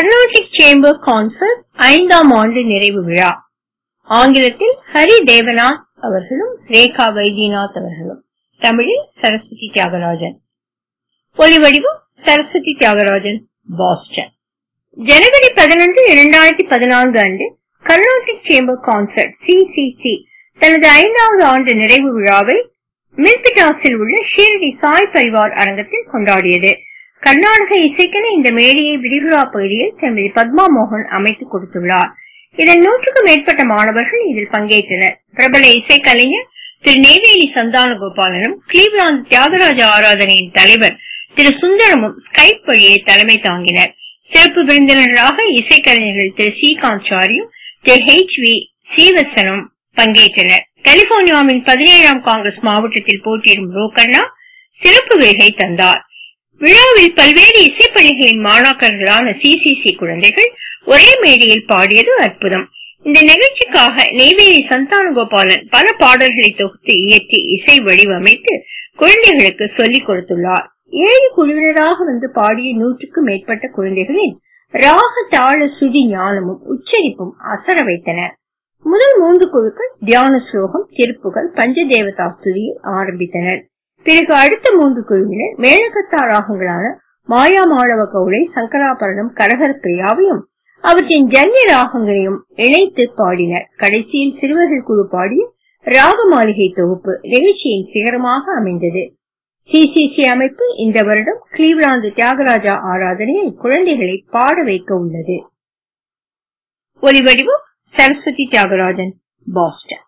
Carnatic chamber concert ஐந்தாம் ஆண்டு நிறைவு விழா ஆங்கிலத்தில் ஹரி தேவநாத் அவர்களும் ரேகா வைத்தியநாத் அவர்களும் தமிழில் சரஸ்வதி தியாகராஜன் ஒலிவடிவம் சரஸ்வதி தியாகராஜன் பாஸ்டன் ஜனவரி பதினொன்று இரண்டாயிரத்தி பதினான்கு அன்று கர்நாடிக் சேம்பர் கான்சர்ட் சிசிசி தனது ஐந்தாவது ஆண்டு நிறைவு விழாவை மில்பிட்டாஸில் உள்ள ஷீரடி சாய் பரிவார் அரங்கத்தில் கொண்டாடியது கர்நாடக இசைக்கென இந்த மேடையை விரிகுடா பகுதியில் திருமதி பத்மா மோகன் அமைத்துக் கொடுத்துள்ளார் இதன் நூற்றுக்கும் மேற்பட்ட மாணவர்கள் இதில் பங்கேற்றனர் பிரபல இசைக்கலைஞர் திரு நெய்வேலி சந்தான கோபாலனும் கிளீவ்லாந்து தியாகராஜ ஆராதனையின் தலைவர் திரு சுந்தரமும் ஸ்கைப் வழியே தலைமை தாங்கினர் சிறப்பு விருந்தினராக இசைக்கலைஞர்கள் திரு ஸ்ரீகாந்த் சாரியும் திரு ஹெச் வி சீவசனும் பங்கேற்றனர் கலிபோர்னியாவின் பதினேழாம் காங்கிரஸ் மாவட்டத்தில் போட்டியிடும் ரோகண்ணா சிறப்பு வேகை தந்தார் விழாவில் பல்வேறு இசைப்பள்ளிகளின் மாணாக்கர்களான சிசிசி குழந்தைகள் ஒரே மேடையில் பாடியது அற்புதம் இந்த நிகழ்ச்சிக்காக நெய்வேலி சந்தானகோபாலன் பல பாடல்களை தொகுத்து இயற்றி இசை வடிவமைத்து குழந்தைகளுக்கு சொல்லிக் கொடுத்துள்ளார் ஏழு குழுவினராக வந்து பாடிய நூற்றுக்கும் மேற்பட்ட குழந்தைகளின் ராக தாள சுதி ஞானமும் உச்சரிப்பும் அசர வைத்தன முதல் மூன்று குழுக்கள் தியான ஸ்லோகம் திருப்புகள் பஞ்சதேவதா ஸ்துதியை ஆரம்பித்தனர் பிறகு அடுத்த மூன்று குழுவினர் மேலகத்தா ராகங்களான மாயா மாளவ கவுளை சங்கராபரணம் கரகர பிரியாவையும் அவற்றின் ஜன்ய ராகங்களையும் இணைத்து பாடினர் கடைசியில் சிறுவர்கள் குழு பாடிய ராக மாளிகை தொகுப்பு நிகழ்ச்சியின் சிகரமாக அமைந்தது சிசிசி அமைப்பு இந்த வருடம் கிளீவ்லாந்து தியாகராஜா ஆராதனையில் குழந்தைகளை பாட வைக்க உள்ளது ஒலிவடிவம் சரஸ்வதி தியாகராஜன் பாஸ்டன்